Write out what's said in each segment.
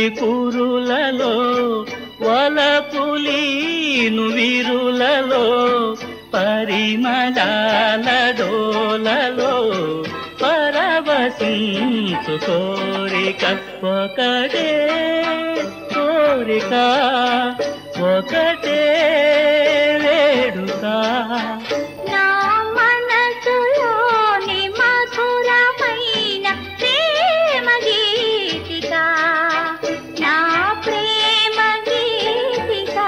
కురులలో వలపులీను విరులలో పరిమళాల డోలలో పరవశించు కోరిక ఒకటే కోరిక ఒకటే వేడుక నా మనసులోని మధురమైన ప్రేమ గీతిక నా ప్రేమ గీతిక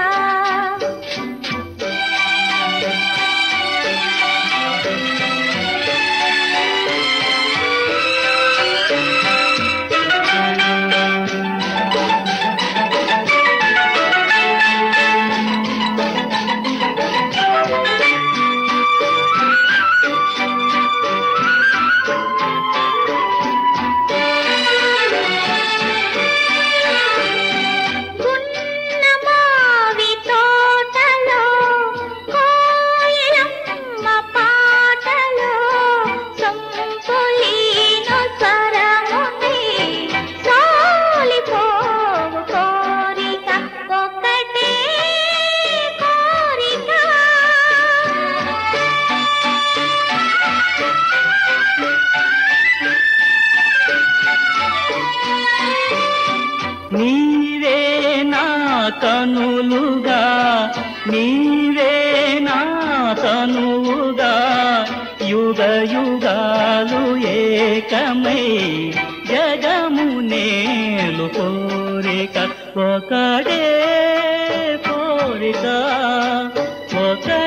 గున్నమావి తోటలో కోయిలమ్మ పాటలో సంపులీను స్వరముని సాలిపోవు కోరిక ఒకటే కోరిక నీవే నా కనులుగా నీవే నా తనువుగా యుగ యుగాలు ఏకమై జగము నేలు కోరిక ఒకడే కోరిక ఒక